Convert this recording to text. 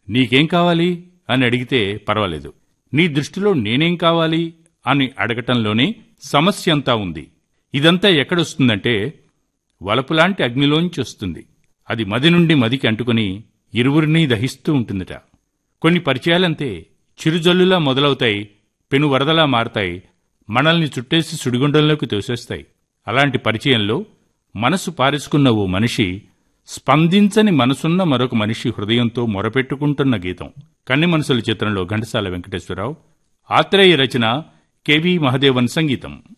నీకేం కావాలి అని అడిగితే పర్వాలేదు నీ దృష్టిలో నేనేం కావాలి అని అడగటంలోనే సమస్య అంతా ఉంది ఇదంతా ఎక్కడొస్తుందంటే వలపులాంటి అగ్నిలోంచి వస్తుంది అది మది నుండి మదికి అంటుకుని ఇరువురినీ దహిస్తూ ఉంటుందట కొన్ని పరిచయాలంతే చిరుజల్లులా మొదలవుతాయి పెను వరదలా మారతాయి మనల్ని చుట్టేసి సుడిగుండంలోకి తోసేస్తాయి అలాంటి పరిచయంలో మనసు పారేసుకున్న ఓ మనిషి స్పందించని మనసున్న మరొక మనిషి హృదయంతో మొరపెట్టుకుంటున్న గీతం కన్ని మనసుల చిత్రంలో ఘంటసాల వెంకటేశ్వరరావు ఆత్రేయ రచన కెవి మహదేవన్ సంగీతం